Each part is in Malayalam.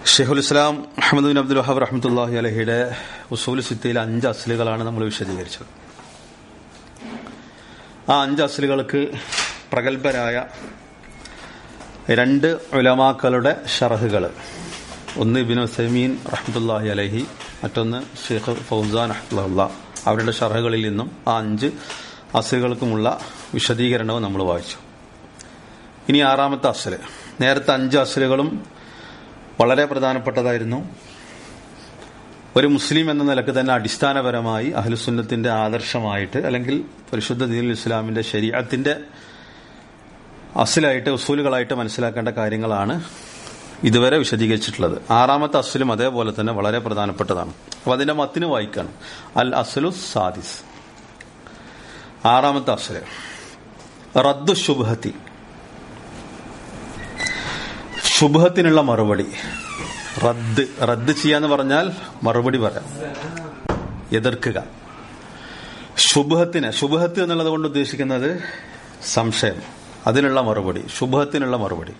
ഷെയ്ഖുൽ ഇസ്ലാം അഹമ്മദ് ബിൻ അബ്ദുൽ വഹാബ് റഹ്മത്തുല്ലാഹി അലഹിയുടെ ഉസൂൽ സിത്തയിലെ അഞ്ച് അസ്ലുകളാണ് നമ്മൾ വിശദീകരിച്ചത് ആ അഞ്ച് അസ്ലുകൾക്ക് പ്രഗത്ഭരായ രണ്ട് ഉലമാക്കളുടെ ഷറഹുകൾ ഒന്ന് ഇബിൻ ഉസൈമീൻ റഹ്മത്തുല്ലാഹി അലഹി മറ്റൊന്ന് ഷെയ്ഖ് ഫൗസാൻ അഹ്മുല്ല അവരുടെ ഷറഹുകളിൽ നിന്നും ആ അഞ്ച് അസ്ലുകൾക്കുമുള്ള വിശദീകരണവും നമ്മൾ വായിച്ചു ഇനി ആറാമത്തെ അസ്ല് നേരത്തെ അഞ്ച് അസ്ലുകളും വളരെ പ്രധാനപ്പെട്ടതായിരുന്നു ഒരു മുസ്ലിം എന്ന നിലക്ക് തന്നെ അടിസ്ഥാനപരമായി അഹ്ലുസുന്നത്തിന്റെ ആദർശമായിട്ട് അല്ലെങ്കിൽ പരിശുദ്ധ ദീൻ ഇസ്ലാമിന്റെ ശരീരത്തിന്റെ അസിലായിട്ട് ഉസൂലുകളായിട്ട് മനസ്സിലാക്കേണ്ട കാര്യങ്ങളാണ് ഇതുവരെ വിശദീകരിച്ചിട്ടുള്ളത് ആറാമത്തെ അസ്ലും അതേപോലെ തന്നെ വളരെ പ്രധാനപ്പെട്ടതാണ് അപ്പൊ അതിന്റെ മത്തിന് വായിക്കണം അൽ അസ്ലു സാദിസ് ആറാമത്തെ അസ്ല് റദ്ദു ശുഭത്തി ശുഭത്തിനുള്ള മറുപടി റദ്ദ് റദ്ദ് ചെയ്യാന്ന് പറഞ്ഞാൽ മറുപടി പറയാം എതിർക്കുക ശുഭത്തിന് ശുഭത്ത് എന്നുള്ളത് കൊണ്ട് ഉദ്ദേശിക്കുന്നത് സംശയം അതിനുള്ള മറുപടി ശുഭത്തിനുള്ള മറുപടി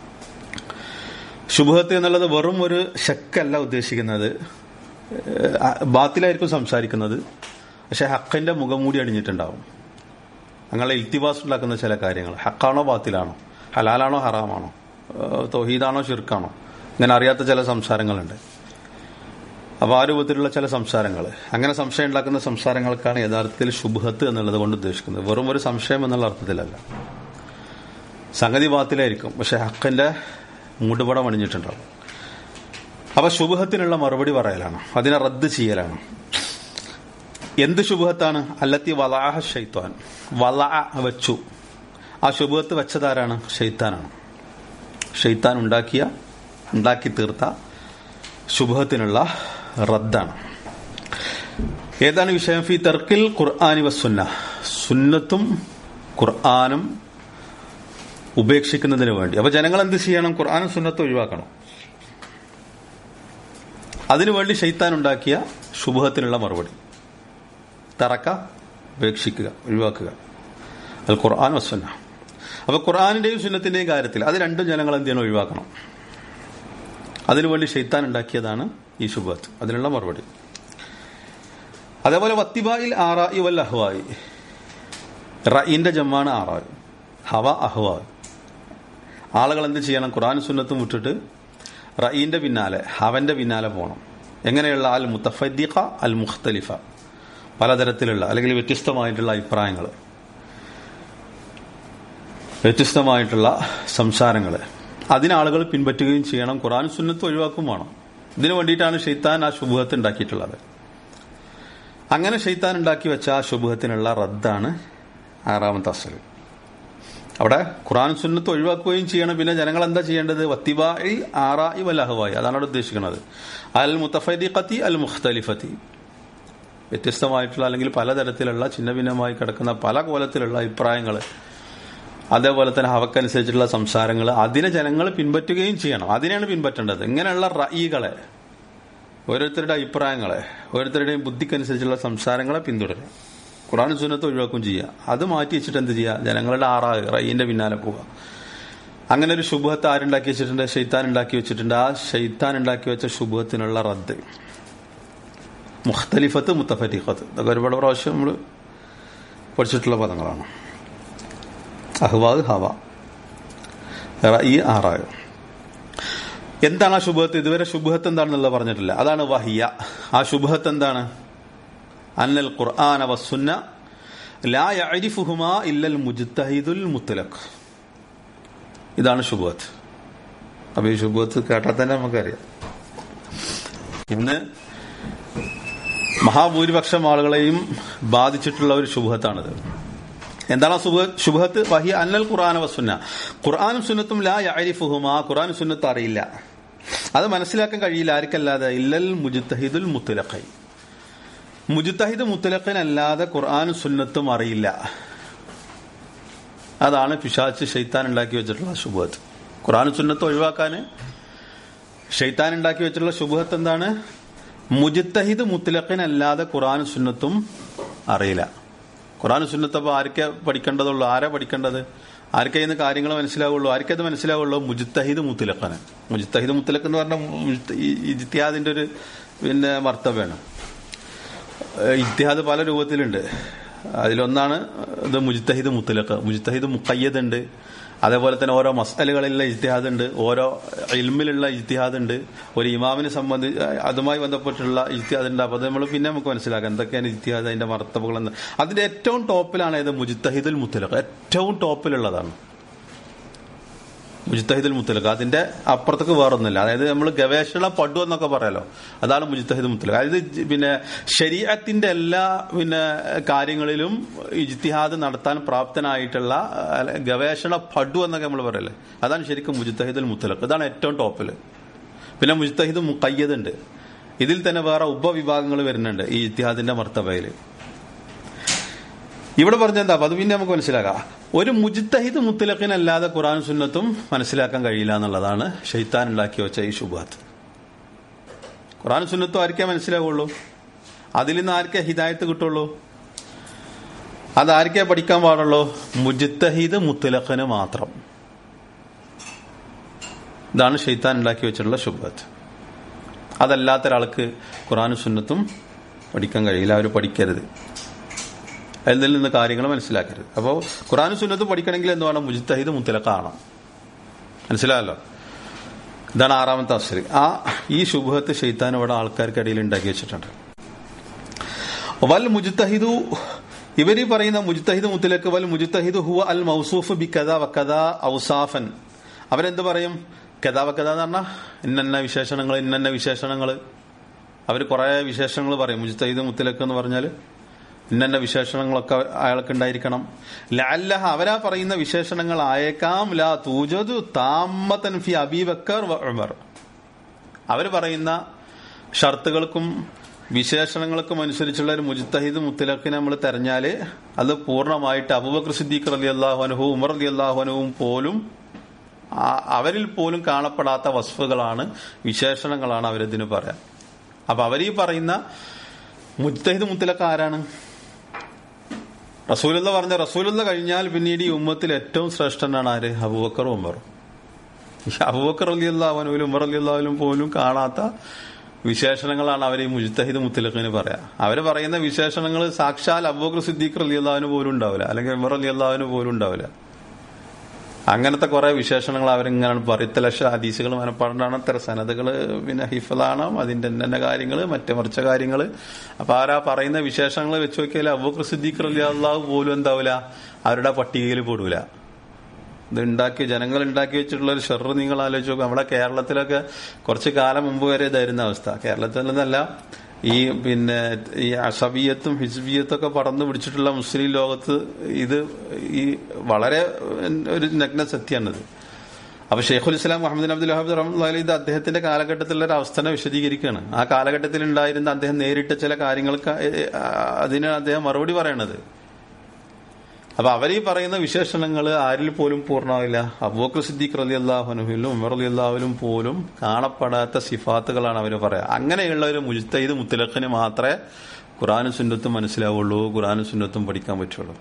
ശുഭത്ത് എന്നുള്ളത് വെറും ഒരു ശക്കല്ല ഉദ്ദേശിക്കുന്നത് ബാത്തിലായിരിക്കും സംസാരിക്കുന്നത് പക്ഷെ ഹക്കിന്റെ മുഖംമൂടി അണിഞ്ഞിട്ടുണ്ടാവും അങ്ങനെ ഇൽത്തിവാസ് ഉണ്ടാക്കുന്ന ചില കാര്യങ്ങൾ ഹക്കാണോ ബാത്തിലാണോ ഹലാലാണോ ഹറാമാണോ തൊഹീദാണോ ഷിർക്കാണോ ഇങ്ങനെ അറിയാത്ത ചില സംസാരങ്ങളുണ്ട് അപ്പോൾ ആ രൂപത്തിലുള്ള ചില സംസാരങ്ങൾ അങ്ങനെ സംശയം ഉണ്ടാക്കുന്ന സംസാരങ്ങൾക്കാണ് യഥാർത്ഥത്തിൽ ശുഭത്ത് എന്നുള്ളത് കൊണ്ട് ഉദ്ദേശിക്കുന്നത് വെറും ഒരു സംശയം എന്നുള്ള അർത്ഥത്തിലല്ല സംഗതി ബാത്തിലായിരിക്കും പക്ഷെ ഹക്കിന്റെ മൂടുപടം അണിഞ്ഞിട്ടുണ്ടാവും അപ്പൊ ശുഭത്തിനുള്ള മറുപടി പറയലാണ് അതിനെ റദ്ദ് ചെയ്യലാണ് എന്ത് ശുഭത്താണ് അല്ലത്തി വലാഹ ഷെയ്ത്താൻ വല വെച്ചു ആ ശുഭത്ത് വെച്ചതാരാണ് ഷെയ്ത്താനാണ് ഷെയ്ത്താൻ ഉണ്ടാക്കിയ ഉണ്ടാക്കി തീർത്ത ശുഭത്തിനുള്ള റദ്ദാണ് ഏതാണ് വിഷയം ഫി തെർക്കിൽ ഖുർആാനി വസുന്ന സുന്നത്തും ഖുർആാനും ഉപേക്ഷിക്കുന്നതിന് വേണ്ടി അപ്പൊ ജനങ്ങൾ എന്ത് ചെയ്യണം ഖുർആാനും സുന്നത്തും ഒഴിവാക്കണം അതിനുവേണ്ടി ഷെയ്ത്താൻ ഉണ്ടാക്കിയ ശുഭത്തിനുള്ള മറുപടി തറക്ക ഉപേക്ഷിക്കുക ഒഴിവാക്കുക അത് ഖുർആൻ വസുന്ന അപ്പൊ ഖുർആാനിന്റെയും സുന്നത്തിന്റെയും കാര്യത്തിൽ അത് രണ്ടും ജനങ്ങൾ എന്ത് ചെയ്യണം ഒഴിവാക്കണം അതിനുവേണ്ടി ഷെയ്ത്താൻ ഉണ്ടാക്കിയതാണ് ഈ ശുഭത്ത് അതിനുള്ള മറുപടി അതേപോലെ വത്തിബായിൽ ആറായി വൽ അഹ്വായി റയിന്റെ ജമ്മാണ് ആറായി ഹവ അഹ്വായി ആളുകൾ എന്ത് ചെയ്യണം ഖുർആൻ സുന്നത്തും വിട്ടിട്ട് റയീന്റെ പിന്നാലെ ഹവന്റെ പിന്നാലെ പോകണം എങ്ങനെയുള്ള അൽ മുത്തഫദ്ദിഖ അൽ മുഖ്തലിഫ പലതരത്തിലുള്ള അല്ലെങ്കിൽ വ്യത്യസ്തമായിട്ടുള്ള അഭിപ്രായങ്ങൾ വ്യത്യസ്തമായിട്ടുള്ള സംസാരങ്ങൾ അതിനാളുകൾ പിൻപറ്റുകയും ചെയ്യണം ഖുറാൻ സുന്നത്ത് ഒഴിവാക്കും വേണം ഇതിനു വേണ്ടിയിട്ടാണ് ഷെയ്ത്താൻ ആ ശുഭത്ത് ഉണ്ടാക്കിയിട്ടുള്ളത് അങ്ങനെ ഷെയ്ത്താൻ ഉണ്ടാക്കി വെച്ച ആ ശുഭത്തിനുള്ള റദ്ദാണ് ആറാമത്തെ അസൽ അവിടെ ഖുറാൻ സുന്നത്ത് ഒഴിവാക്കുകയും ചെയ്യണം പിന്നെ ജനങ്ങൾ എന്താ ചെയ്യേണ്ടത് വത്തിബായി ആറായി വലഹവായി അതാണ് അവിടെ ഉദ്ദേശിക്കുന്നത് അൽ മുത്തഫദിഖത്തി അൽ മുഖ്തലിഫത്തി വ്യത്യസ്തമായിട്ടുള്ള അല്ലെങ്കിൽ പലതരത്തിലുള്ള ചിന്ന ഭിന്നമായി കിടക്കുന്ന പല കോലത്തിലുള്ള അഭിപ്രായങ്ങൾ അതേപോലെ തന്നെ അവക്കനുസരിച്ചുള്ള സംസാരങ്ങൾ അതിനെ ജനങ്ങൾ പിൻപറ്റുകയും ചെയ്യണം അതിനെയാണ് പിൻപറ്റേണ്ടത് ഇങ്ങനെയുള്ള റഈകളെ ഓരോരുത്തരുടെ അഭിപ്രായങ്ങളെ ഓരോരുത്തരുടെയും ബുദ്ധിക്കനുസരിച്ചുള്ള സംസാരങ്ങളെ പിന്തുടരുക ഖുറാൻ സുന്നത്ത് ഒഴിവാക്കും ചെയ്യുക അത് മാറ്റി വെച്ചിട്ട് എന്ത് ചെയ്യുക ജനങ്ങളുടെ ആറാകെ റയ്യന്റെ പിന്നാലെ പോവുക അങ്ങനെ ഒരു ശുഭത്ത് ആരുണ്ടാക്കി വെച്ചിട്ടുണ്ട് ഷെയ്ത്താൻ ഉണ്ടാക്കി വെച്ചിട്ടുണ്ട് ആ ഷെയ്ത്താൻ ഉണ്ടാക്കി വെച്ച ശുഭത്തിനുള്ള റദ്ദ് മുഖ്തലിഫത്ത് മുത്തഫരീഖത്ത് ഇതൊക്കെ ഒരുപാട് പ്രാവശ്യം നമ്മൾ പഠിച്ചിട്ടുള്ള പദങ്ങളാണ് അഹ്വാദ് ഹവ ഈ ആറായോ എന്താണ് ആ ശുഭത്ത് ഇതുവരെ ശുഭത്ത് എന്താണെന്നുള്ളത് പറഞ്ഞിട്ടില്ല അതാണ് വഹിയ ആ ശുഭത്ത് എന്താണ് അന്നൽ ഖുർആൻ വസുന്ന ലാ യഅരിഫുഹുമാ ഇല്ലൽ മുജ്തഹിദുൽ മുത്തലഖ് ഇതാണ് ശുഭത്ത് അപ്പൊ ഈ ശുഭത്ത് കേട്ടാൽ തന്നെ നമുക്കറിയാം ഇന്ന് മഹാഭൂരിപക്ഷം ആളുകളെയും ബാധിച്ചിട്ടുള്ള ഒരു ശുഭത്താണിത് എന്താണ് ശുഭത്ത് വഹിയ അന്നൽ ഖുർആൻ വസുന്ന ഖുർആാനും സുന്നത്തും ലാ യഅരിഫുഹുമാ ഖുർആാനും സുന്നത്ത് അറിയില്ല അത് മനസ്സിലാക്കാൻ കഴിയില്ല ആർക്കല്ലാതെ ഇല്ലൽ മുജ്തഹിദുൽ മുത്തലഖൈ മുജ്തഹിദ് മുത്തലഖനല്ലാതെ ഖുർആാനും സുന്നത്തും അറിയില്ല അതാണ് പിശാച്ച് ഷെയ്ത്താൻ ഉണ്ടാക്കി വെച്ചിട്ടുള്ള ശുഭത്ത് ഖുർആാനും സുന്നത്തും ഒഴിവാക്കാൻ ഷെയ്ത്താൻ ഉണ്ടാക്കി വെച്ചിട്ടുള്ള ശുഭത്ത് എന്താണ് മുജിത്തഹിദ് മുത്തലഖനല്ലാതെ ഖുർആാനും സുന്നത്തും അറിയില്ല ഖുറാൻ സുന്നത്തപ്പോൾ ആരൊക്കെ പഠിക്കേണ്ടതുള്ളൂ ആരാ പഠിക്കേണ്ടത് ആർക്കേ ഇന്ന് കാര്യങ്ങൾ മനസ്സിലാവുള്ളൂ ആർക്കേ അത് മനസ്സിലാവുള്ളൂ മുജിത്തഹിദ് മുത്തലഖാണ് മുജിത്തഹിദ് മുത്തലഖ് എന്ന് പറഞ്ഞ മുജ്ത- ഈ ഇജ്തിഹാദിന്റെ ഒരു പിന്നെ മർത്തവ്യാണ് ഇജ്തിഹാദ് പല രൂപത്തിലുണ്ട് അതിലൊന്നാണ് ഇത് മുജിത്തഹിദ് മുത്തലഖ് മുജിത്തഹിദ് മുഖയ്യദ് ഉണ്ട് അതേപോലെ തന്നെ ഓരോ മസലുകളിലുള്ള ഇജ്തിഹാദ് ഉണ്ട് ഓരോ ഇൽമിലുള്ള ഇജ്തിഹാദ് ഉണ്ട് ഒരു ഇമാമിനെ സംബന്ധിച്ച് അതുമായി ബന്ധപ്പെട്ടുള്ള ഇജ്തിഹാദ് ഉണ്ട് അപ്പൊ അത് നമ്മൾ പിന്നെ നമുക്ക് മനസ്സിലാക്കാം എന്തൊക്കെയാണ് ഇജ്തിഹാദ് അതിന്റെ മർത്തബുകൾ എന്ന് അതിന്റെ ഏറ്റവും ടോപ്പിലാണ് ഇത് മുജിത്തഹിദുൽ മുത്തലഖ് ഏറ്റവും ടോപ്പിലുള്ളതാണ് മുജിത്തഹിദുൽ മുത്തലഖ് അതിന്റെ അപ്പുറത്തേക്ക് വേറൊന്നുമില്ല അതായത് നമ്മൾ ഗവേഷണ പടു എന്നൊക്കെ പറയാലോ അതാണ് മുജിത്തഹിദ് മുത്തലഖ് അതായത് ജ് പിന്നെ ശരീരത്തിന്റെ എല്ലാ പിന്നെ കാര്യങ്ങളിലും ഇജ്തിഹാദ് നടത്താൻ പ്രാപ്തനായിട്ടുള്ള അല്ല, ഗവേഷണ പടു എന്നൊക്കെ നമ്മൾ പറയല്ലേ അതാണ് ശരിക്കും മുജിത്തഹിദുൽ മുത്തലഖ് ഇതാണ് ഏറ്റവും ടോപ്പില് പിന്നെ മുജിത്തഹിദ് മുക്കയ്യദ് ഉണ്ട് ഇതിൽ തന്നെ വേറെ ഉപവിഭാഗങ്ങൾ വരുന്നുണ്ട് ഈ ഇജ്തിഹാദിന്റെ മർത്തബയില് ഇവിടെ പറഞ്ഞെന്താ അപ്പൊ അത് പിന്നെ നമുക്ക് മനസ്സിലാക്കാം ഒരു മുജിത്തഹിദ് മുത്തലഖിനല്ലാതെ ഖുറാൻ സുന്നത്തും മനസ്സിലാക്കാൻ കഴിയില്ല എന്നുള്ളതാണ് ഷെയ്ത്താൻ ഉണ്ടാക്കി വെച്ച ഈ ശുഭാത്ത് ഖുറാൻ സുന്നത്തും ആർക്കേ മനസ്സിലാവുള്ളൂ അതിൽ നിന്ന് ആർക്കേ ഹിദായത്ത് കിട്ടുള്ളൂ അത് ആർക്കേ പഠിക്കാൻ പാടുള്ളൂ മുജിത്തഹിദ് മുത്തലഖിന് മാത്രം ഇതാണ് ഷെയ്ത്താൻ ഉണ്ടാക്കി വെച്ചിട്ടുള്ള ശുഭാത്ത് അതല്ലാത്ത ഒരാൾക്ക് ഖുറാനും സുന്നത്തും പഠിക്കാൻ കഴിയില്ല അവർ പഠിക്കരുത് അതിൽ നിന്ന് കാര്യങ്ങൾ മനസ്സിലാക്കരുത് അപ്പോൾ ഖുറാനും സുന്നത്തും പഠിക്കണമെങ്കിൽ എന്ത് വേണം മുജിത്തഹിദ് മുത്തലക്കാണ് മനസ്സിലായല്ലോ ഇതാണ് ആറാമത്തെ അഫ്സർ ആ ഈ ശുഭത്ത് ഷെയ്ത്താൻ ഇവിടെ ആൾക്കാർക്കിടയിൽ ഉണ്ടാക്കി വെച്ചിട്ടുണ്ട് വൽ മുജിത്തഹിദു ഇവര് പറയുന്ന മുജിത്തഹിദ് മുത്തലക്ക് വൽ മുജിത്തഹിദ് ഹുവ അൽ മൗസൂഫ് ബി കഥ വക്കഥ ഔസാഫൻ അവരെന്ത് പറയും കഥ വക്കഥ എന്ന് പറഞ്ഞാൽ ഇന്നന്ന വിശേഷണങ്ങൾ ഇന്നന്ന വിശേഷണങ്ങൾ അവർ കുറെ വിശേഷണങ്ങൾ പറയും മുജിത്തഹിദ് മുത്തലക്ക് എന്ന് പറഞ്ഞാൽ ഇന്നന്ന വിശേഷണങ്ങളൊക്കെ അയാൾക്ക് ഉണ്ടായിരിക്കണം ലഅല്ലഹ അവരാ പറയുന്ന വിശേഷണങ്ങൾ ആയേക്കാം ലാ തൂജതു താമത്തൻ ഫി അബീബക്കർ വ ഉമർ അവർ പറയുന്ന ഷർത്തുകൾക്കും വിശേഷണങ്ങൾക്കും അനുസരിച്ചുള്ള ഒരു മുജിത്തഹിദ് മുത്തലഖിനെ നമ്മൾ തെരഞ്ഞാല് അത് പൂർണ്ണമായിട്ട് അബൂബക്കർ സിദ്ദീഖ് അലി അള്ളാഹുനഹു ഉമർ അലി അള്ളാഹുനവും പോലും ആ- അവരിൽ പോലും കാണപ്പെടാത്ത വസ്ഫുകളാണ് വിശേഷണങ്ങളാണ് അവരിതിന് പറയാം അപ്പൊ അവരീ പറയുന്ന മുജ്തഹിദ് മുത്തലഖ് ആരാണ് റസൂലുള്ള പറഞ്ഞ റസൂലുള്ള കഴിഞ്ഞാൽ പിന്നീട് ഈ ഉമ്മത്തിൽ ഏറ്റവും ശ്രേഷ്ഠനാണ് ആര് അബൂബക്കർ ഉമറും ഈ അബൂബക്കർ അലി അള്ളാഹുനും ഉമർ അലി അള്ളാഹുനും പോലും കാണാത്ത വിശേഷണങ്ങളാണ് അവർ ഈ മുജ്തഹിദ് മുത്തലഖിന് പറയാ അവര് പറയുന്ന വിശേഷണങ്ങൾ സാക്ഷാൽ അബൂബക്കർ സിദ്ദീഖ് അലി അള്ളാഹുന് പോലും ഉണ്ടാവില്ല അല്ലെങ്കിൽ ഉമർ അലി അള്ളാഹുന് പോലും ഉണ്ടാവില്ല അങ്ങനത്തെ കുറെ വിശേഷണങ്ങൾ അവരിങ്ങനെ പറയത്ത ലക്ഷ ഹദീസുകൾ മനപ്പാടാണ് ഇത്ര സനതകൾ പിന്നെ ഹിഫലാണ് അതിന്റെ തന്നെ കാര്യങ്ങൾ മറ്റു മറിച്ച കാര്യങ്ങൾ അപ്പൊ ആരാ പറയുന്ന വിശേഷങ്ങൾ വെച്ച് നോക്കിയാൽ അബൂബക്കർ സിദ്ദീഖ് അലി അള്ളാഹു പോലും എന്താവില്ല അവരുടെ പട്ടികയിൽ പെടൂല ഇത് ഉണ്ടാക്കി ജനങ്ങൾ ഉണ്ടാക്കി വെച്ചിട്ടുള്ള ഒരു ഷെറ് നിങ്ങൾ ആലോചിച്ച് നോക്കുക നമ്മുടെ കേരളത്തിലൊക്കെ കുറച്ച് കാലം മുമ്പ് വരെ ഇതായിരുന്ന അവസ്ഥ കേരളത്തിൽ നിന്നല്ല ഈ പിന്നെ ഈ അസബിയത്തും ഹിസ്ബിയത്തും ഒക്കെ പറന്നു പിടിച്ചിട്ടുള്ള മുസ്ലിം ലോകത്ത് ഇത് ഈ വളരെ ഒരു നഗ്ന സത്യമാണിത് അപ്പൊ ഷെയ്ഖുൽ ഇസ്ലാം മുഹമ്മദ് അബ്ദുൽ വഹാബ് റഹ്മുല്ലാഹി ഇത് അദ്ദേഹത്തിന്റെ കാലഘട്ടത്തിലുള്ള ഒരു അവസ്ഥനെ വിശദീകരിക്കുകയാണ് ആ കാലഘട്ടത്തിൽ ഉണ്ടായിരുന്ന അദ്ദേഹം നേരിട്ട ചില കാര്യങ്ങൾക്ക് അതിന് അദ്ദേഹം മറുപടി പറയണത് അപ്പൊ അവരീ പറയുന്ന വിശേഷണങ്ങൾ ആരിൽ പോലും പൂർണ്ണമാവില്ല അബൂബക്കർ സിദ്ദീഖ് റലി അള്ളാഹുനുഹിലും ഉമർ അലി അള്ളാഹുലും പോലും കാണപ്പെടാത്ത സിഫാത്തുകളാണ് അവർ പറയാ അങ്ങനെയുള്ള ഒരു മുജ്തൈദ് മുത്തലഖിന് മാത്രമേ ഖുറാനും സുന്നത്തും മനസ്സിലാവുള്ളൂ ഖുറാനും സുന്നത്തും പഠിക്കാൻ പറ്റുള്ളൂ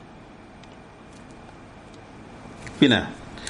പിന്നെ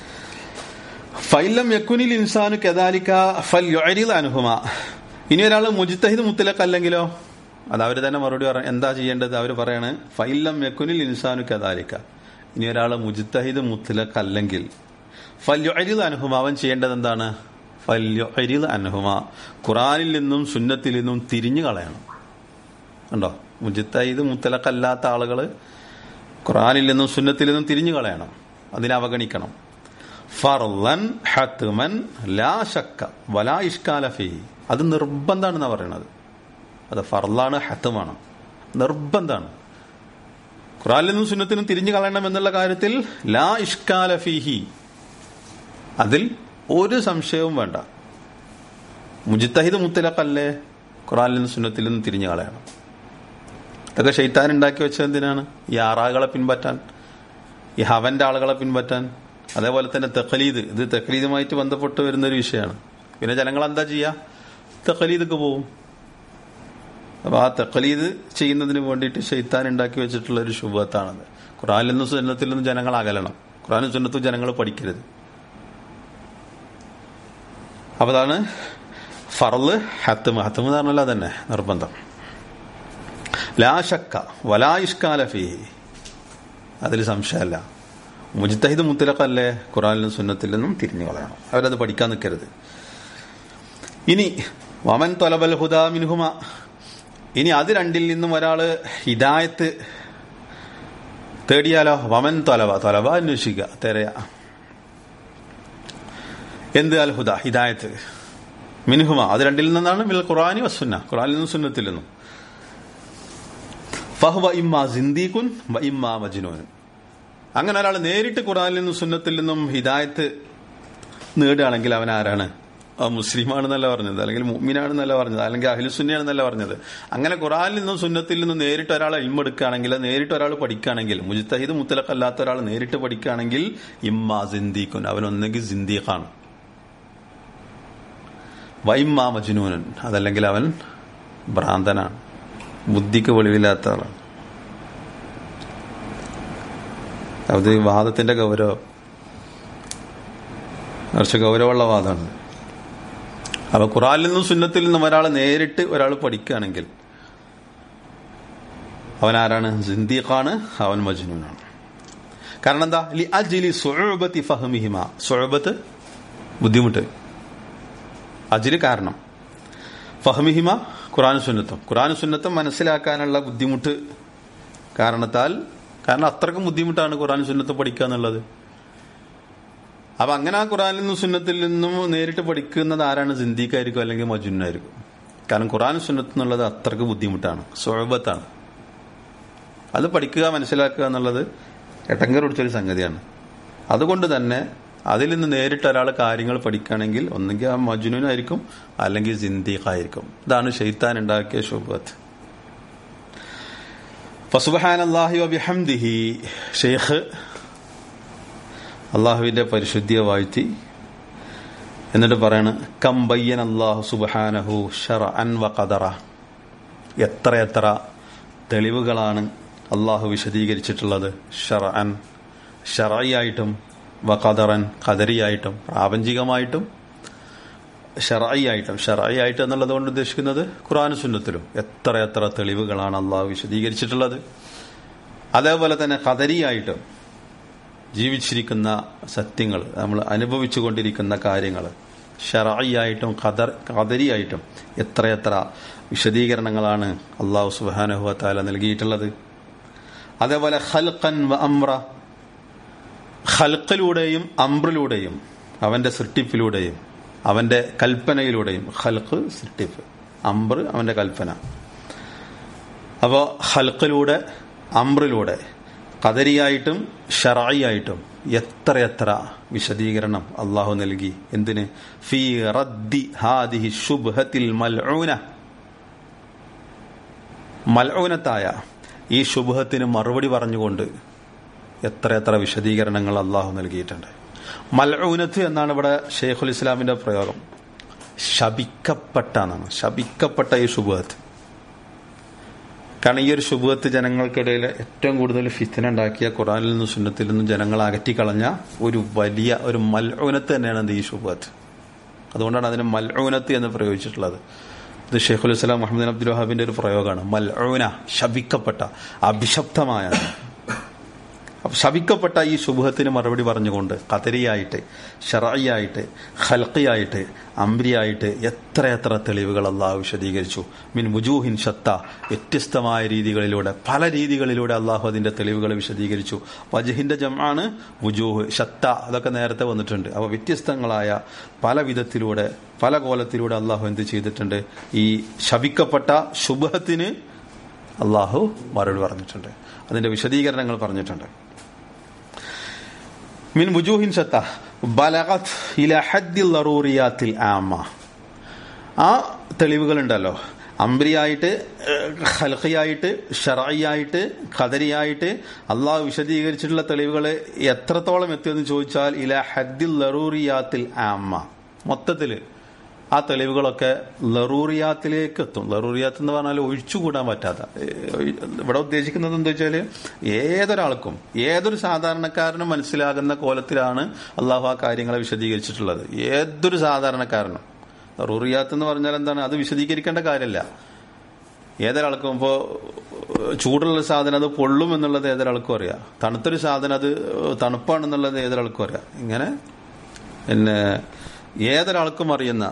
ഫൈലം യക്കുനിൽ ഇൻസാനു കദാലിക്ക ഫൽ യുഅരിദ് അൻഹുമ ഇനി ഒരാൾ മുജ്തഹിദ് മുത്തലഖ് അല്ലെങ്കിലോ അത് അവർ തന്നെ മറുപടി പറ എന്താ ചെയ്യേണ്ടത് അവർ പറയാണ് ഫൈലം യക്കുനിൽ ഇൻസാനു കദാലിക്ക ഇനി ഒരാൾ മുജ്തഹിദ് മുത്തലഖ് അല്ലെങ്കിൽ ഫല്യുഅരിദ് അൻഹുമ അവൻ ചെയ്യേണ്ടത് എന്താണ് ഫല്യുഅരിദ് അൻഹുമ ഖുറാനിൽ നിന്നും സുന്നത്തിൽ നിന്നും തിരിഞ്ഞു കളയണം ഉണ്ടോ മുജിത്തഹിദ് മുത്തലഖ് അല്ലാത്ത ആളുകൾ ഖുറാനിൽ നിന്നും സുന്നത്തിൽ നിന്നും തിരിഞ്ഞു കളയണം അതിനെ അവഗണിക്കണം ഫർലൻ ഹത്മൻ ലാ ശക്ക വലാ ഇഷ്കാല ഫീ അത് നിർബന്ധമാണെന്നാ പറയണത് അത് ഫർലാണ് ഹത്തുമാണ് നിർബന്ധമാണ് ഖുറാനിൽ നിന്നും സുന്നത്തിനും തിരിഞ്ഞു കളയണം എന്നുള്ള കാര്യത്തിൽ ലാ ഇഷ്കാല ഫീഹി അതിൽ ഒരു സംശയവും വേണ്ട മുജിത്തഹിദ് മുത്തലഖല്ലേ ഖുറാനിൽ നിന്നും സുന്നത്തിൽ നിന്നും തിരിഞ്ഞു കളയണം ഇതൊക്കെ ഷെയ്ത്താൻ ഉണ്ടാക്കി വെച്ചത് എന്തിനാണ് ഈ ആറാകളെ പിൻപറ്റാൻ ഈ ഹവന്റെ ആളുകളെ പിൻപറ്റാൻ അതേപോലെ തന്നെ തെഖലീദ് ഇത് തെഖലീദുമായിട്ട് ബന്ധപ്പെട്ട് വരുന്ന ഒരു വിഷയമാണ് പിന്നെ ജനങ്ങൾ എന്താ ചെയ്യുക തെഖലീദൊക്കെ പോവും അപ്പൊ ആ തെഖലീദ് ചെയ്യുന്നതിന് വേണ്ടിയിട്ട് ഷെയ്ത്താൻ ഉണ്ടാക്കി വെച്ചിട്ടുള്ള ഒരു ശുഭത്താണത് ഖുറാനിൽ നിന്നും സുന്നത്തിൽ നിന്നും ജനങ്ങൾ അകലണം ഖുറാനും സുന്നത്തും ജനങ്ങൾ പഠിക്കരുത് അപ്പൊ അതാണ് ഫറല് ഹത്തും ഹത്തും എന്ന് പറഞ്ഞാൽ അതന്നെ നിർബന്ധം ലാ ഷക്ക വലാ ഇഷ്കാല ഫീ അതിൽ സംശയമല്ല മുജിത്തഹിദ് മുത്തലഖല്ലേ ഖുറാനിലും സുന്നത്തിൽ നിന്നും തിരിഞ്ഞു കളയണം അവരത് പഠിക്കാൻ നിൽക്കരുത് ഇനി വമൻ തൊലബൽ ഹുദാ മിൻഹുമ ഇനി അത് രണ്ടിൽ നിന്നും ഒരാള് ഹിദായത്ത് തേടിയാലോ വമൻ തൊലബ തൊലബ അന്വേഷിക്കുക തെരയ എന്ത് അൽ ഹുദ ഹിദായത്ത് മിൻഹുമ അത് രണ്ടിൽ നിന്നാണ് മിൽ ഖുറാനി വസുന്ന ഖുറാനിൽ നിന്നും സുന്നത്തിൽ നിന്നും ഫഹ്വ ഇമ്മ സിന്ദീഖുൻ വ ഇമ്മ മജ്നൂൻ അങ്ങനെ ഒരാൾ നേരിട്ട് ഖുറാനിൽ നിന്നും സുന്നത്തിൽ നിന്നും ഹിദായത്ത് നേടുകയാണെങ്കിൽ അവൻ ആരാണ് ആ മുസ്ലിമാണെന്നല്ല പറഞ്ഞത് അല്ലെങ്കിൽ മുഅ്മിനാണെന്നല്ല പറഞ്ഞത് അല്ലെങ്കിൽ അഹിലുസുന്നയാണെന്നല്ല പറഞ്ഞത് അങ്ങനെ ഖുറാനിൽ നിന്നും സുന്നത്തിൽ നിന്നും നേരിട്ട് ഒരാൾ ഇൽമെടുക്കുകയാണെങ്കിൽ നേരിട്ട് ഒരാൾ പഠിക്കുകയാണെങ്കിൽ മുജിത്തഹിദ് മുത്തലഖല്ലാത്ത ഒരാൾ നേരിട്ട് പഠിക്കുകയാണെങ്കിൽ ഇമ്മ സിന്ദീഖുൻ അവൻ ഒന്നെങ്കിൽ സിന്ദീഖാണ് വൈമ്മ മജ്നൂനൻ അതല്ലെങ്കിൽ അവൻ ഭ്രാന്തനാണ് ബുദ്ധിക്ക് വെളിവില്ലാത്ത ആളാണ് അത് വാദത്തിന്റെ ഗൗരവം കുറച്ച് ഗൗരവമുള്ള വാദമാണ് അപ്പൊ ഖുറാനിൽ നിന്നും സുന്നത്തിൽ നിന്നും ഒരാൾ നേരിട്ട് ഒരാൾ പഠിക്കുകയാണെങ്കിൽ അവൻ ആരാണ് സിന്ദീഖാണ് അവൻ മജ്നൂനാണ് കാരണം എന്താ ലി അജിലി സുഅബത്തി ഫഹമിഹിമ സുഅബത്ത് ബുദ്ധിമുട്ട് അജില് കാരണം ഫഹമിഹിമ ഖുറാൻ സുന്നത്തും ഖുറാൻ സുന്നത്തും മനസ്സിലാക്കാനുള്ള ബുദ്ധിമുട്ട് കാരണത്താൽ കാരണം അത്രക്കും ബുദ്ധിമുട്ടാണ് ഖുറാൻ സുന്നത്ത് പഠിക്കുക എന്നുള്ളത് അപ്പൊ അങ്ങനെ ആ ഖുറാനിൽ നിന്നും സുന്നത്തിൽ നിന്നും നേരിട്ട് പഠിക്കുന്നത് ആരാണ് സിന്ദീഖായിരിക്കും അല്ലെങ്കിൽ മജുനായിരിക്കും കാരണം ഖുറാൻ സുന്നത്ത് എന്നുള്ളത് അത്രക്ക് ബുദ്ധിമുട്ടാണ് സ്വഴബത്താണ് അത് പഠിക്കുക മനസ്സിലാക്കുക എന്നുള്ളത് എട്ടങ്കർ പിടിച്ചൊരു സംഗതിയാണ് അതുകൊണ്ട് തന്നെ അതിൽ നിന്ന് നേരിട്ട് ഒരാൾ കാര്യങ്ങൾ പഠിക്കുകയാണെങ്കിൽ ഒന്നെങ്കിൽ ആ മജുനായിരിക്കും അല്ലെങ്കിൽ സിന്ദീഖായിരിക്കും ഇതാണ് ഷെയ്ത്താൻ ഉണ്ടാക്കിയ ശുഭത്ത് ഫസുബഹാൻ അള്ളാഹി വബിഹംദിഹി ഷെയ്ഖ് അള്ളാഹുവിന്റെ പരിശുദ്ധിയെ വാഴ്ത്തി എന്നിട്ട് പറയാണ് കമ്പയ്യൻ അള്ളാഹു സുബഹാനഹു ഷറ അൻ വ ഖദറ എത്ര എത്ര തെളിവുകളാണ് അള്ളാഹു വിശദീകരിച്ചിട്ടുള്ളത് ഷറ അൻ ഷറായിട്ടും വ ഖദറൻ ഖദരിയായിട്ടും പ്രാപഞ്ചികമായിട്ടും ഷറായിട്ടും ഷറായിട്ട് എന്നുള്ളത് കൊണ്ട് ഉദ്ദേശിക്കുന്നത് ഖുറാൻ സുന്നത്തിലും എത്ര എത്ര തെളിവുകളാണ് അള്ളാഹു വിശദീകരിച്ചിട്ടുള്ളത് അതേപോലെ തന്നെ ഖദരിയായിട്ടും ജീവിച്ചിരിക്കുന്ന സത്യങ്ങൾ നമ്മൾ അനുഭവിച്ചുകൊണ്ടിരിക്കുന്ന കാര്യങ്ങൾ ഷറായിട്ടും ഖദർ ഖദരിയായിട്ടും എത്രയെത്ര വിശദീകരണങ്ങളാണ് അള്ളാഹു സുബാനഹുവത്താല നൽകിയിട്ടുള്ളത് അതേപോലെ ഖൽഖൻ വ അമ്ര ഖൽഖിലൂടെയും അമ്രിലൂടെയും അവന്റെ സൃഷ്ടിപ്പിലൂടെയും അവന്റെ കൽപ്പനയിലൂടെയും ഖൽഖ് സൃഷ്ടിപ്പ് അമ്ര അവന്റെ കൽപ്പന അപ്പോൾ ഖൽഖിലൂടെ അമ്രിലൂടെ ഖദരിയായിട്ടും ഷറായിയായിട്ടും എത്രയെത്ര വിശദീകരണം അള്ളാഹു നൽകി എന്തിന് ഫീ റദ്ദി ഹാദിഹി ശുബ്ഹത്തിൽ മൽഊന മൽഊനത്തായ ഈ ശുഭത്തിന് മറുപടി പറഞ്ഞുകൊണ്ട് എത്രയെത്ര വിശദീകരണങ്ങൾ അള്ളാഹു നൽകിയിട്ടുണ്ട് മൽഊനത്ത് എന്നാണ് ഇവിടെ ഷെയ്ഖുൽ ഇസ്ലാമിന്റെ പ്രയോഗം ശപിക്കപ്പെട്ട എന്നാണ് ശപിക്കപ്പെട്ട ഈ ശുഭത്ത് കാരണം ഈ ഒരു ശുഭത്ത് ജനങ്ങൾക്കിടയിൽ ഏറ്റവും കൂടുതൽ ഫിത്തന ഉണ്ടാക്കിയ ഖുറാനിൽ നിന്നും സുന്നത്തിൽ നിന്നും ജനങ്ങൾ അകറ്റിക്കളഞ്ഞ ഒരു വലിയ ഒരു മൽഊനത്ത് തന്നെയാണ് ഈ ശുഭത്ത് അതുകൊണ്ടാണ് അതിന് മൽഊനത്ത് എന്ന് പ്രയോഗിച്ചിട്ടുള്ളത് ഇത് ഷെയ്ഖുൽ ഇസ്ലാം മുഹമ്മദ് അബ്ദുൽ വഹാബിന്റെ ഒരു പ്രയോഗമാണ് മൽഊന ശപിക്കപ്പെട്ട അഭിശബ്ദമായ ശപിക്കപ്പെട്ട ഈ ശുഭത്തിന് മറുപടി പറഞ്ഞുകൊണ്ട് കതരിയായിട്ട് ഷറായിയായിട്ട് ഖൽക്കിയായിട്ട് അംബ്രിയായിട്ട് എത്രയെത്ര തെളിവുകൾ അള്ളാഹു വിശദീകരിച്ചു മിൻ മുജൂഹിൻ ഷത്ത വ്യത്യസ്തമായ രീതികളിലൂടെ പല രീതികളിലൂടെ അള്ളാഹു അതിന്റെ തെളിവുകൾ വിശദീകരിച്ചു വജഹിന്റെ ജമാണ് വുജൂഹ് ഷത്ത അതൊക്കെ നേരത്തെ വന്നിട്ടുണ്ട് അപ്പോൾ വ്യത്യസ്തങ്ങളായ പല വിധത്തിലൂടെ പല കോലത്തിലൂടെ അള്ളാഹു എന്ത് ചെയ്തിട്ടുണ്ട് ഈ ശപിക്കപ്പെട്ട ശുഭത്തിന് അള്ളാഹു മറുപടി പറഞ്ഞിട്ടുണ്ട് അതിന്റെ വിശദീകരണങ്ങൾ പറഞ്ഞിട്ടുണ്ട് മിൻ ബുജൂഹിൻ സത്ത ബലഗത് ഇല ഹദ്ദിൽ ലറൂറിയാത്തിൽ ആമ ആ തെളിവുകളുണ്ടല്ലോ അംബ്രിയായിട്ട് ഖൽഖിയായിട്ട് ഷറായിയായിട്ട് ഖദരിയായിട്ട് അള്ളാഹു വിശദീകരിച്ചിട്ടുള്ള തെളിവുകൾ എത്രത്തോളം എത്തിയെന്ന് ചോദിച്ചാൽ ഇല ഹദ്ദിൽ ലറൂറിയാത്തിൽ ആമ മൊത്തത്തില് ആ തെളിവുകളൊക്കെ ലറൂറിയാത്തിലേക്ക് എത്തും ലറൂറിയാത്ത് എന്ന് പറഞ്ഞാൽ ഒഴിച്ചുകൂടാൻ പറ്റാത്ത ഏഹ് ഇവിടെ ഉദ്ദേശിക്കുന്നത് എന്താ വെച്ചാൽ ഏതൊരാൾക്കും ഏതൊരു സാധാരണക്കാരനും മനസ്സിലാകുന്ന കോലത്തിലാണ് അള്ളാഹു ആ കാര്യങ്ങളെ വിശദീകരിച്ചിട്ടുള്ളത് ഏതൊരു സാധാരണക്കാരനും ലറൂറിയാത്ത് എന്ന് പറഞ്ഞാൽ എന്താണ് അത് വിശദീകരിക്കേണ്ട കാര്യമല്ല ഏതൊരാൾക്കും ഇപ്പോൾ ചൂടുള്ള സാധനം അത് പൊള്ളും എന്നുള്ളത് ഏതൊരാൾക്കും അറിയാം തണുത്തൊരു സാധനം അത് തണുപ്പാണെന്നുള്ളത് ഏതൊരാൾക്കും അറിയാം ഇങ്ങനെ പിന്നെ ഏതൊരാൾക്കും അറിയുന്ന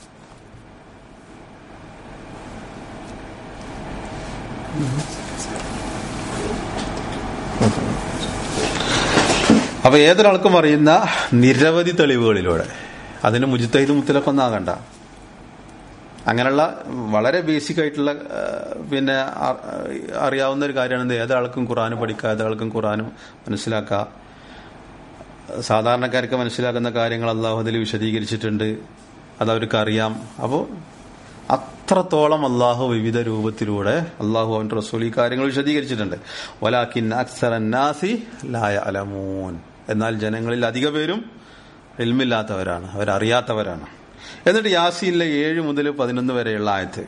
അപ്പൊ ഏതൊരാൾക്കും അറിയുന്ന നിരവധി തെളിവുകളിലൂടെ അതിന് മുജിത്തഹിദ് മുത്തലൊക്കെ ഒന്നാകണ്ട അങ്ങനെയുള്ള വളരെ ബേസിക് ആയിട്ടുള്ള ആ, പിന്നെ അ- അറിയാവുന്ന ഒരു കാര്യമാണ് ഏതൊരാൾക്കും ഖുറാന് പഠിക്കുക ഏതൊരാൾക്കും ഖുറാനും മനസ്സിലാക്കുക സാധാരണക്കാർക്ക് മനസ്സിലാക്കുന്ന കാര്യങ്ങൾ അള്ളാഹു അതിൽ വിശദീകരിച്ചിട്ടുണ്ട് അത് അവർക്ക് അറിയാം അപ്പോൾ അത്രത്തോളം അള്ളാഹു വിവിധ രൂപത്തിലൂടെ അള്ളാഹു അവന്റെ റസൂൽ ഈ കാര്യങ്ങൾ വിശദീകരിച്ചിട്ടുണ്ട് വലാക്കിൻ അക്സറന്നാസി ലായ അലമൂൻ എന്നാൽ ജനങ്ങളിൽ അധിക പേരും എൽമില്ലാത്തവരാണ് അവരറിയാത്തവരാണ് എന്നിട്ട് യാസിയിലെ ഏഴ് മുതൽ പതിനൊന്ന് വരെയുള്ള ആയത്ത്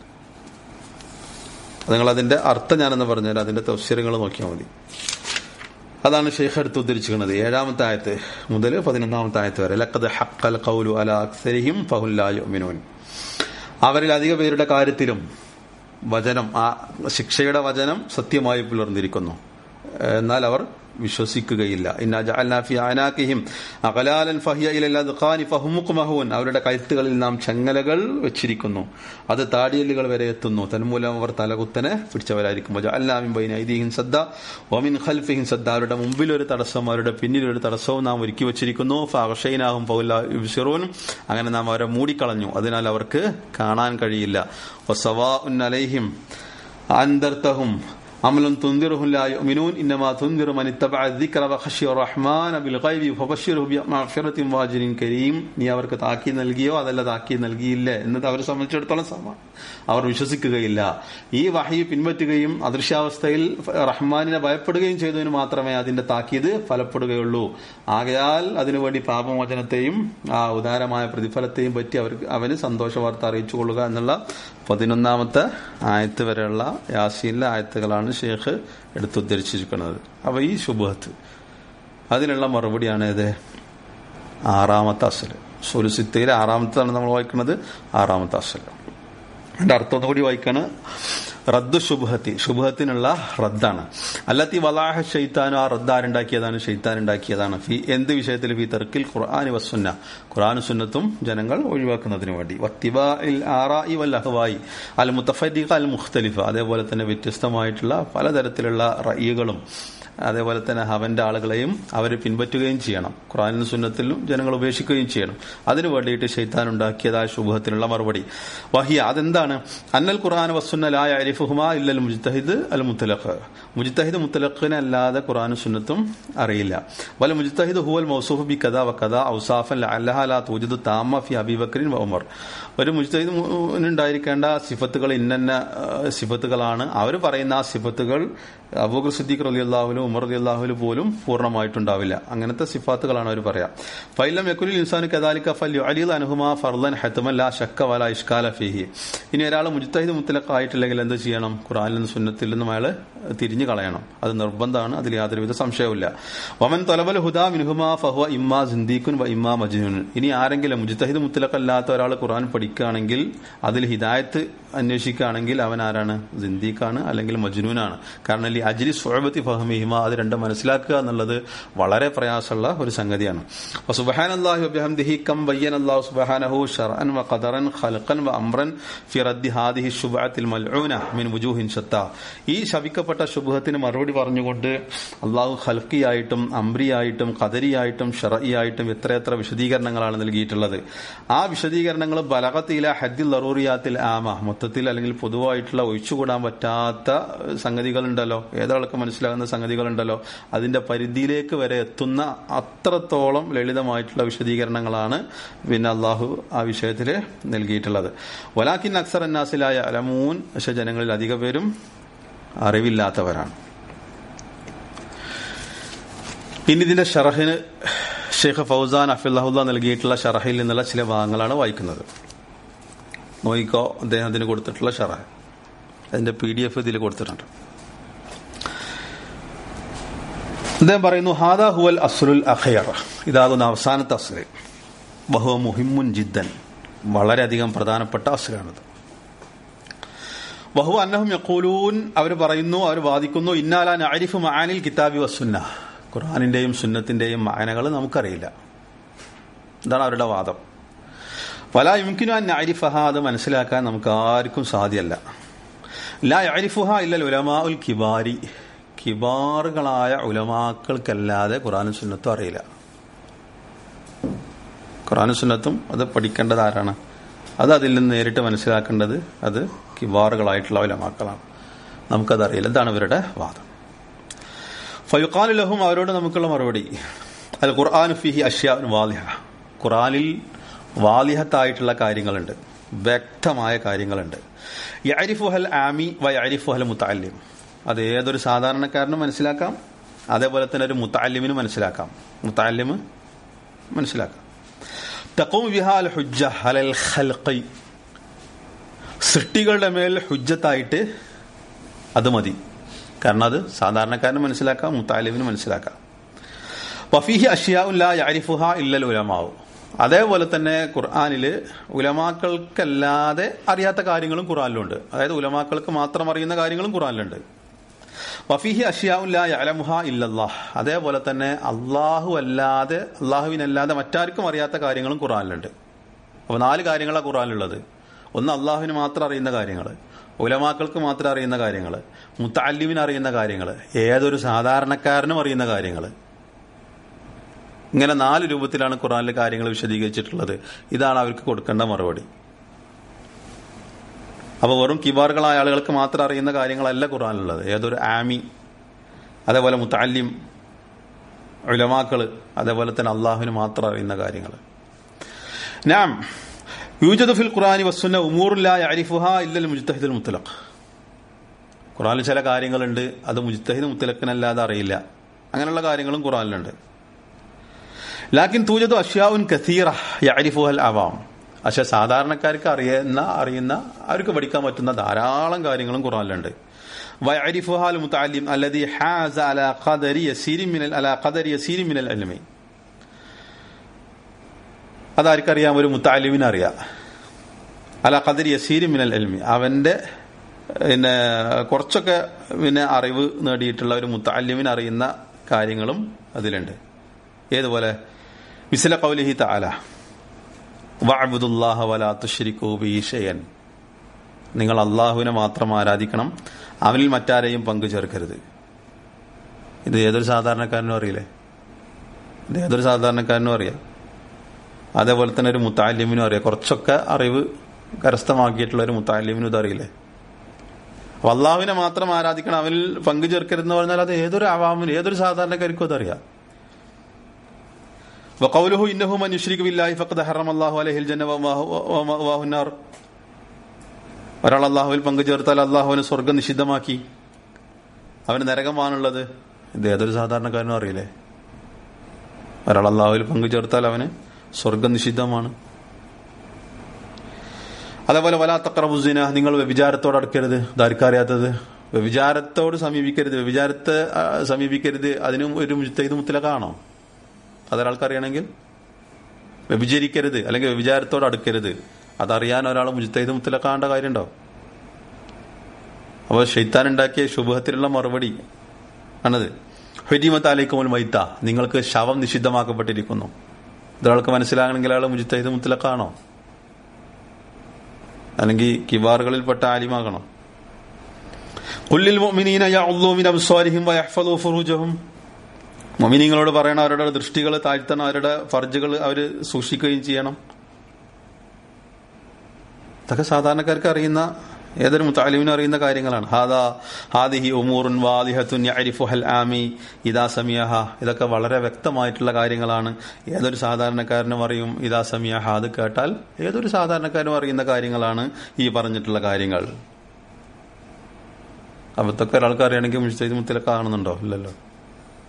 നിങ്ങൾ അതിന്റെ അർത്ഥം ഞാനെന്ന് പറഞ്ഞാൽ അതിന്റെ തഫ്സീറുകൾ നോക്കിയാൽ മതി അതാണ് ഷെയ്ഖ് എടുത്ത് ഉദ്ധരിച്ചിരിക്കുന്നത് ഏഴാമത്തെ ആയത്ത് മുതൽ പതിനൊന്നാമത്തെ ആയത്ത് വരെ ലക്കത് ഹക്കൽ കൗലു അല അക്സരിഹിം ഫഹുല്ലായുമിനൂൻ അവരിൽ അധിക പേരുടെ കാര്യത്തിലും വചനം ആ ശിക്ഷയുടെ വചനം സത്യമായി പുലർന്നിരിക്കുന്നു എന്നാൽ അവർ വിശ്വസിക്കുകയില്ല ഇന്നാ ജഅൽനാ ഫി അനാകിഹിം അഗലാലൻ ഫഹിയ ഇലൽ അദ്ഖാനി ഫഹും മുഖ്മഹൂൻ അവരുടെ കഴുത്തുകളിൽ നാം ചങ്ങലകൾ വെച്ചിരിക്കുന്നു അത് താടിയല്ലുകൾ വരെ എത്തുന്നു തന്മൂലം അവർ തലകുത്തനെ പിടിച്ചവരായിരിക്കും ജഅൽനാ മിൻ ബൈന ഐദീഹിം സദ്ദ വമിൻ ഖൽഫിഹിം സദ്ദ അവരുടെ മുമ്പിൽ ഒരു തടസ്സം അവരുടെ പിന്നിൽ ഒരു തടസ്സവും നാം ഒരുക്കി വെച്ചിരിക്കുന്നു ഫഅഗ്ശൈനാഹും ഫൗല യുബ്സിറൂൻ അങ്ങനെ നാം അവരെ മൂടിക്കളഞ്ഞു അതിനാൽ അവർക്ക് കാണാൻ കഴിയില്ല വസവാഉൻ അലൈഹിം അൻദർതഹും അമലം തുന്തിറുഹും ലാ യുഅ്മിനൂൻ ഇന്നമാ തുന്തിറു മൻ ഇത്തബഅ الذിക്ര വഖശിയ റഹ്മാന ബിൽ ഗൈബി ഫബശ്ശിർഹു ബിമഗ്ഫിറത്തിൻ വാജിരിൻ കരീം നീ അവർക്ക് താക്കി നൽകിയോ അതല്ല താക്കി നൽകിയില്ല എന്നത് അവരെ സംബന്ധിച്ചിടത്തോളം സമാണ് അവർ വിശ്വസിക്കുകയില്ല ഈ വഹയി പിൻപറ്റുകയും അദൃശ്യാവസ്ഥയിൽ റഹ്മാനിനെ ഭയപ്പെടുകയും ചെയ്തതിന് മാത്രമേ അതിന്റെ താക്കീത് ഫലപ്പെടുകയുള്ളൂ ആകയാൽ അതിനുവേണ്ടി പാപമോചനത്തെയും ആ ഉദാരമായ പ്രതിഫലത്തെയും പറ്റി അവർക്ക് അവന് സന്തോഷ വാർത്ത അറിയിച്ചു കൊള്ളുക എന്നുള്ള പതിനൊന്നാമത്തെ ആയത്ത് വരെയുള്ള യാസീനിലെ ആയത്തുകളാണ് ഷേഖ് എടുത്തുദ്ധരിച്ചിരിക്കുന്നത് അപ്പൊ ഈ ശുഭത്ത് അതിനുള്ള മറുപടിയാണ് ഇത് ആറാമത്തെ അസല് സുലുസിത്തയിലെ ആറാമത്താണ് നമ്മൾ വായിക്കുന്നത് ആറാമത്തെ അസല് അതിന്റെ അർത്ഥം ഒന്നുകൂടി വായിക്കാണ് റദ്ദു ശുഭഹത്തി ശുഭഹത്തിനുള്ള റദ്ദാണ് അല്ലത്തി വലാഹ ഷെയ്ത്താനോ ആ റദ്ദ് ആരുണ്ടാക്കിയതാണ് ഷെയ്ത്താൻ ഉണ്ടാക്കിയതാണ് ഫി എന്ത് വിഷയത്തിൽ ഫി തെർക്കിൽ ഖുർആാനി വസുന്ന ഖുർആാനു സുന്നത്തും ജനങ്ങൾ ഒഴിവാക്കുന്നതിന് വേണ്ടി വത്തിബാ ഇൽ ആറായി വൽ അഹ്വായി അൽ മുത്തഫരിഖ അൽ മുഖ്തലിഫ അതേപോലെ തന്നെ വ്യത്യസ്തമായിട്ടുള്ള പലതരത്തിലുള്ള റയ്യുകളും അതേപോലെ തന്നെ അവന്റെ ആളുകളെയും അവർ പിൻപറ്റുകയും ചെയ്യണം ഖുറാനിലും സുന്നത്തിലും ജനങ്ങൾ ഉപേക്ഷിക്കുകയും ചെയ്യണം അതിനു വേണ്ടിയിട്ട് ഷെയ്ത്താൻ ഉണ്ടാക്കിയതായ ശുഭത്തിനുള്ള മറുപടി വഹിയ അതെന്താണ് അന്നൽ ഖുർആൻ വസുന്ന ലായ അരിഫുഹുമ ഇല്ലൽ മുജ്തഹിദ് അൽ മുത്തലഖ് മുജ്തഹിദ് മുത്തലഖിനെ അല്ലാതെ ഖുർആനും സുന്നത്തും അറിയില്ല വല മുജ്തഹിദ് ഹുവൽ മൗസൂഫ് ബി കഥ വ കഥ ഔസാഫൻ അല്ലഹ ലാ തൂജിദു താമ ഫി അബീബക്രിൻ വ ഉമർ ഒരു മുജ്തഹിദ് ഉണ്ടായിരിക്കേണ്ട സിഫത്തുകൾ ഇന്നന്ന ആ, സിഫത്തുകളാണ് അവർ പറയുന്ന ആ സിഫത്തുകൾ അബൂഖർ സിദ്ദീഖ് റലി അള്ളാഹുലും ഉമർ റലി അള്ളാഹുലു പോലും പൂർണ്ണമായിട്ടുണ്ടാവില്ല അങ്ങനത്തെ സിഫാത്തുകളാണ് അവർ പറയാം ഫൈലം യക്കുലിൽ ഇൻസാനു കദാലിക ഫല്യു അലിൽ അനുഹുമ ഫർലൻ ഹത്തമൻ ലാ ഷക്ക വല ഇഷ്കാല ഫിഹി ഇനി ഒരാൾ മുജ്തഹിദ് മുത്തലഖ് ആയിട്ടില്ലെങ്കിൽ എന്ത് ചെയ്യണം ഖുറാനിൽ നിന്ന് സുന്നത്തിൽ നിന്നും അയാൾ തിരിഞ്ഞു കളയണം അത് നിർബന്ധമാണ് അതിൽ യാതൊരുവിധ സംശയവുമില്ല വമൻ തൊലബൽ ഹുദാ മിൻഹുമ ഫഹുവ ഇമ്മാ സിന്ദീഖുൻ വ ഇമ്മാ മജ്നൂൻ ഇനി ആരെങ്കിലും മുജ്തഹിദ് മുത്തലഖ് അല്ലാത്ത ഒരാൾ ഖുറാൻ പഠിക്കുകയാണെങ്കിൽ അതിൽ ഹിദായത്ത് അന്വേഷിക്കുകയാണെങ്കിൽ അവൻ ആരാണ് സിന്ദീഖാണ് അല്ലെങ്കിൽ മജ്നൂനാണ് കാരണം ഈ അജ്ലി സുഹബത്തി ഫഹമിഹിമ അത് രണ്ടും മനസ്സിലാക്കുക എന്നുള്ളത് വളരെ പ്രയാസമുള്ള ഒരു സംഗതിയാണ് അപ്പൊ സുബഹാൻ അള്ളാഹു അബ്ഹംദിഹി കം ബയ്യൻ അള്ളാഹു സുബഹാനഹു ഷർഅൻ വ ഖദറൻ ഖൽഖൻ വ അംറൻ ഫി റദ്ദി ഹാദിഹി ശുബഅത്തിൽ മൽഊന മിൻ വുജൂഹിൻ ശത്ത ഈ ശപിക്കപ്പെട്ട ശുഭത്തിന് മറുപടി പറഞ്ഞുകൊണ്ട് അള്ളാഹു ഖൽക്കിയായിട്ടും അംറിയായിട്ടും ഖദരിയായിട്ടും ഷറഇയായിട്ടും എത്രയെത്ര വിശദീകരണങ്ങളാണ് നൽകിയിട്ടുള്ളത് ആ വിശദീകരണങ്ങൾ ബലകത്തിലെ ഹദ്ദിൽ ലറൂറിയാത്തിൽ ആമ മൊത്തത്തിൽ അല്ലെങ്കിൽ പൊതുവായിട്ടുള്ള ഒഴിച്ചുകൂടാൻ പറ്റാത്ത സംഗതികളുണ്ടല്ലോ ഏതൊരാൾക്ക് മനസ്സിലാകുന്ന സംഗതികളുണ്ടല്ലോ അതിന്റെ പരിധിയിലേക്ക് വരെ എത്തുന്ന അത്രത്തോളം ലളിതമായിട്ടുള്ള വിശദീകരണങ്ങളാണ് പിന്നെ അള്ളാഹു ആ വിഷയത്തിൽ നൽകിയിട്ടുള്ളത് വലാക്കിൻ അക്സർ അന്നാസിലായ അലമൂൻ പക്ഷെ ജനങ്ങളിൽ അധിക പേരും അറിവില്ലാത്തവരാണ് ഇനി ഇതിന്റെ ഷറഹിന് ഷെയ്ഖ് ഫൗസാൻ അഫിള്ളാഹുല്ല നൽകിയിട്ടുള്ള ഷറഹിൽ നിന്നുള്ള ചില ഭാഗങ്ങളാണ് വായിക്കുന്നത് നോയിക്കോ അദ്ദേഹത്തിന് കൊടുത്തിട്ടുള്ള ഷറ അതിന്റെ പി ഡി എഫ് ഇതിൽ കൊടുത്തിട്ടുണ്ട് അദ്ദേഹം പറയുന്നു ഹാദാ ഹുവൽ അസ്ലുൽ അഖയർ ഇതാകുന്ന അവസാനത്തെ അസ്ല് ബഹുവ മുഹിമുൻ ജിദ്ദൻ വളരെയധികം പ്രധാനപ്പെട്ട അസ്ലാണിത് ബഹു അന്നഹും യഖൂലൂൻ അവർ പറയുന്നു അവർ വാദിക്കുന്നു ഇന്നാല നഅരിഫു മആനിൽ കിതാബി വസുന്ന ഖുർആനിന്റെയും സുന്നത്തിന്റെയും മായനകൾ നമുക്കറിയില്ല ഇതാണ് അവരുടെ വാദം പല യുംകിനു അൻ നഅരിഫഹ അത് മനസ്സിലാക്കാൻ നമുക്ക് ആർക്കും സാധ്യമല്ല ലാ യഅരിഫുഹ ഇല്ലൽ ഉലമാ ഉൽ കിബാരി കിബാറുകളായ ഉലമാക്കൾക്കല്ലാതെ ഖുറാനും സുന്നത്തും അറിയില്ല ഖുറാനും സുന്നത്തും അത് പഠിക്കേണ്ടത് ആരാണ് അത് അതിൽ നിന്ന് നേരിട്ട് മനസ്സിലാക്കേണ്ടത് അത് കിബാറുകളായിട്ടുള്ള ഉലമാക്കളാണ് നമുക്കതറിയില്ല ഇതാണ് ഇവരുടെ വാദം ഫയുഖാൻ ലഹും അവരോട് നമുക്കുള്ള മറുപടി അൽ ഖുർആൻ ഫിഹി അഷ്യാൻ വാലിഹ ഖുറാനിൽ വാലിഹത്തായിട്ടുള്ള കാര്യങ്ങളുണ്ട് വ്യക്തമായ കാര്യങ്ങളുണ്ട് യഅരിഫുഹൽ ആമി വ യഅരിഫുഹൽ മുത്തഅല്ലിം അത് ഏതൊരു സാധാരണക്കാരനും മനസ്സിലാക്കാം അതേപോലെ തന്നെ ഒരു മുത്തഅല്ലിമിന് മനസ്സിലാക്കാം മുത്തഅല്ലിമ് മനസ്സിലാക്കാം തഖൂം ബിഹാ അൽ ഹുജ്ജ അലൽ ഖൽഖി സൃഷ്ടികളുടെ മേൽ ഹുജ്ജത്തായിട്ട് അത് മതി കാരണം അത് സാധാരണക്കാരന് മനസ്സിലാക്കാം മുത്താലിമിന് മനസ്സിലാക്കാം വഫീഹി അഷിയാവുല്ല യാരിഫുഹ ഇല്ലൽ ഉലമാവും അതേപോലെ തന്നെ ഖുർആാനില് ഉലമാക്കൾക്കല്ലാതെ അറിയാത്ത കാര്യങ്ങളും ഖുർആാനിലുണ്ട് അതായത് ഉലമാക്കൾക്ക് മാത്രം അറിയുന്ന കാര്യങ്ങളും ഖുർആാനിലുണ്ട് വഫീഹി അഷിയാവുല്ല യലമുഹ ഇല്ലല്ലാഹ് അതേപോലെ തന്നെ അള്ളാഹു അല്ലാതെ അള്ളാഹുവിനല്ലാതെ മറ്റാർക്കും അറിയാത്ത കാര്യങ്ങളും ഖുർആാനിലുണ്ട് അപ്പോൾ നാല് കാര്യങ്ങളാണ് ഖുർആാനിലുള്ളത് ഒന്ന് അള്ളാഹുവിന് മാത്രം അറിയുന്ന കാര്യങ്ങൾ ഉലമാക്കൾക്ക് മാത്രം അറിയുന്ന കാര്യങ്ങൾ മുത്തല്ലിമിന് അറിയുന്ന കാര്യങ്ങൾ ഏതൊരു സാധാരണക്കാരനും അറിയുന്ന കാര്യങ്ങൾ ഇങ്ങനെ നാല് രൂപത്തിലാണ് ഖുറാനിലെ കാര്യങ്ങൾ വിശദീകരിച്ചിട്ടുള്ളത് ഇതാണ് അവർക്ക് കൊടുക്കേണ്ട മറുപടി അപ്പോൾ വെറും കിബാറുകളായ ആളുകൾക്ക് മാത്രം അറിയുന്ന കാര്യങ്ങളല്ല ഖുറാനിലുള്ളത് ഏതൊരു ആമി അതേപോലെ മുത്തല്ലിം ഉലമാക്കൾ അതേപോലെ തന്നെ അള്ളാഹുവിന് മാത്രം അറിയുന്ന കാര്യങ്ങൾ നാം യൂജദ് ഫിൽ ഖുറാനി വസ്സുന്ന ഉമൂറുല്ല യഅരിഫുഹ ഇല്ലൽ മുജ്തഹിദുൽ മുത്തലഖ് ഖുറാനിൽ ചില കാര്യങ്ങളുണ്ട് അത് മുജ്തഹിദ് മുത്തലഖിനല്ലാതെ അറിയില്ല അങ്ങനെയുള്ള കാര്യങ്ങളും ഖുറാനിലുണ്ട് ലാക്കിൻ തൂജദു അഷ്യാവുൻ കസീറ യഅരിഫുഹൽ അവാം പക്ഷെ സാധാരണക്കാർക്ക് അറിയുന്ന അറിയുന്ന അവർക്ക് പഠിക്കാൻ പറ്റുന്ന ധാരാളം കാര്യങ്ങളും ഖുറാനിലുണ്ട് വയരിഫുഹാൽ മുത്തഅല്ലിം അല്ലദി ഹാസ അലാ ഖദരി യസീരി മിനൽ അലാ ഖദരി യസീരി മിനൽ അൽമി അതാർക്കറിയാം ഒരു മുത്താലിമിന് അറിയാം അല ഖദർ യസീരി മിനൽ എൽമി അവന്റെ പിന്നെ കുറച്ചൊക്കെ പിന്നെ അറിവ് നേടിയിട്ടുള്ള ഒരു മുത്താലിമിന് അറിയുന്ന കാര്യങ്ങളും അതിലുണ്ട് ഏതുപോലെ മിസില കൗലിഹി താല വഅബ്ദുല്ലാഹ വലാ തുശ്രികൂ ബിഹി ഷൈഅൻ നിങ്ങൾ അള്ളാഹുവിനെ മാത്രം ആരാധിക്കണം അവനിൽ മറ്റാരെയും പങ്കു ചേർക്കരുത് ഇത് ഏതൊരു സാധാരണക്കാരനും അറിയില്ലേ ഇത് ഏതൊരു സാധാരണക്കാരനും അറിയാം അതേപോലെ തന്നെ ഒരു മുത്താലിമിനും അറിയാം കുറച്ചൊക്കെ അറിവ് കരസ്ഥമാക്കിയിട്ടുള്ള ഒരു മുത്താലിമിനും ഇതറിയില്ലേ അപ്പൊ അള്ളാഹുവിനെ മാത്രം ആരാധിക്കണം അവനിൽ പങ്കു ചേർക്കരുതെന്ന് പറഞ്ഞാൽ അത് ഏതൊരു അവാമിനും ഏതൊരു സാധാരണക്കാർക്കും അതറിയാം وقوله إنه من يشرك بالله فقد حرم الله عليه الجنة ومأواه النار ഒരാൾ അള്ളാഹുവിൽ പങ്കു ചേർത്താൽ അള്ളാഹുവിന് സ്വർഗം നിഷിദ്ധമാക്കി അവന് നരകമാണുള്ളത് ഇത് ഏതൊരു സാധാരണക്കാരനും അറിയില്ലേ ഒരാൾ അള്ളാഹുവിൽ പങ്കു ചേർത്താൽ അവന് സ്വർഗം നിഷിദ്ധമാണ് അതേപോലെ വലാത്തക്രബുസിന നിങ്ങൾ വ്യഭിചാരത്തോട് അടുക്കരുത് ഇതാർക്കറിയാത്തത് വ്യഭിചാരത്തോട് സമീപിക്കരുത് വ്യഭിചാരത്തെ ആ, സമീപിക്കരുത് അതിനും ഒരു മുജ്തൈദ് മുത്തലക്കാണോ അതൊരാൾക്കറിയണമെങ്കിൽ വ്യഭിചരിക്കരുത് അല്ലെങ്കിൽ വ്യഭിചാരത്തോട് അടുക്കരുത് അതറിയാൻ ഒരാൾ മുജ്തൈദ് മുത്തലക്കാണ്ട കാര്യമുണ്ടോ അപ്പോൾ ഷെയ്ത്താൻ ഉണ്ടാക്കിയ ശുഭത്തിലുള്ള മറുപടി ആണത് ഹെരിമത്ത് അലൈക്കുമുൽ മൈത്ത നിങ്ങൾക്ക് ശവം നിഷിദ്ധമാക്കപ്പെട്ടിരിക്കുന്നു ഇതൊരാൾക്ക് മനസ്സിലാകണമെങ്കിൽ അയാൾ മുജിത്തൈദ് മുത്തലക്കാണോ അല്ലെങ്കിൽ കിബാറുകളിൽപ്പെട്ട ആലിമാകണം കുല്ലിൽ മുഅ്മിനീന യഅ്ളൂ മിൻ അബ്സാരിഹിം വയഹ്ഫളൂ ഫുറൂജഹും മുഅ്മിനീങ്ങളോട് പറയണം അവരുടെ ദൃഷ്ടികൾ താഴ്ത്തണം അവരുടെ ഫർജുകൾ അവർ സൂക്ഷിക്കുകയും ചെയ്യണം ഇതൊക്കെ സാധാരണക്കാർക്ക് അറിയുന്ന ഏതൊരു മുത്താലിമിനും അറിയുന്ന കാര്യങ്ങളാണ് ഹാദാ ഹാദിഹി ഉമൂറുൻ വാദിഹത്തുൻ യഅരിഫുഹൽ ആമി ഇദാ സമിയഹ ഇതൊക്കെ വളരെ വ്യക്തമായിട്ടുള്ള കാര്യങ്ങളാണ് ഏതൊരു സാധാരണക്കാരനും അറിയും ഇദാ സമിയഹ അത് കേട്ടാൽ ഏതൊരു സാധാരണക്കാരനും അറിയുന്ന കാര്യങ്ങളാണ് ഈ പറഞ്ഞിട്ടുള്ള കാര്യങ്ങൾ അപ്പൊ ഇതൊക്കെ ഒരാൾക്ക് അറിയണമെങ്കിൽ മുസ്തൈദ് മുത്തിലൊക്കെ കാണുന്നുണ്ടോ ഇല്ലല്ലോ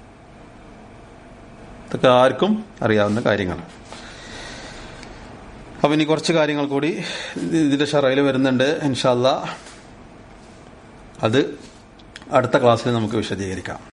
ഇതൊക്കെ ആർക്കും അറിയാവുന്ന കാര്യങ്ങളാണ് അപ്പൊ ഇനി കുറച്ച് കാര്യങ്ങൾ കൂടി ഇതിന്റെ ഷറയിൽ വരുന്നുണ്ട് ഇൻഷാല്ല അത് അടുത്ത ക്ലാസ്സിൽ നമുക്ക് വിശദീകരിക്കാം